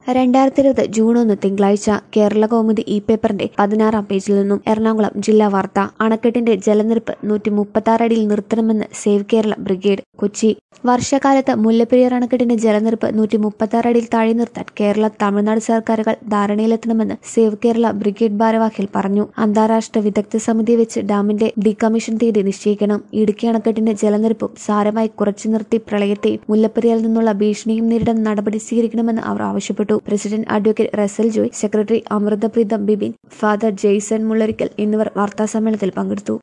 രണ്ടായിരത്തി ഇരുപത് ജൂൺ ഒന്ന് തിങ്കളാഴ്ച കേരള കൗമുദി ഇ പേപ്പറിന്റെ പതിനാറാം പേജിൽ നിന്നും എറണാകുളം ജില്ലാ വാർത്ത അണക്കെട്ടിന്റെ ജലനിരപ്പ് നൂറ്റി മുപ്പത്തി ആറ് അടിയിൽ നിർത്തണമെന്ന് സേവ് കേരള ബ്രിഗേഡ് കൊച്ചി വർഷകാലത്ത് മുല്ലപ്പെരിയാർ അണക്കെട്ടിന്റെ ജലനിരപ്പ് നൂറ്റി മുപ്പത്തി ആറ് അടിയിൽ താഴെ നിർത്താൻ കേരള തമിഴ്നാട് സർക്കാരുകൾ ധാരണയിലെത്തണമെന്ന് സേവ് കേരള ബ്രിഗേഡ് ഭാരവാഹികൾ പറഞ്ഞു അന്താരാഷ്ട്ര വിദഗ്ധ സമിതിയെ വെച്ച് ഡാമിന്റെ ഡീകമ്മീഷൻ തീയതി നിശ്ചയിക്കണം ഇടുക്കി അണക്കെട്ടിന്റെ ജലനിരപ്പും സാരമായി കുറച്ചു നിർത്തി പ്രളയത്തെയും മുല്ലപ്പെരിയാറിൽ നിന്നുള്ള ഭീഷണിയും നേരിടാൻ നടപടി സ്വീകരിക്കണമെന്ന് അവർ ആവശ്യപ്പെട്ടു president advocate Russel Joy secretary Amritapreetham Bibin father Jaison Mullarikkal എന്നിവർ വാർത്താസമ്മേളനത്തിൽ പങ്കെടുത്തു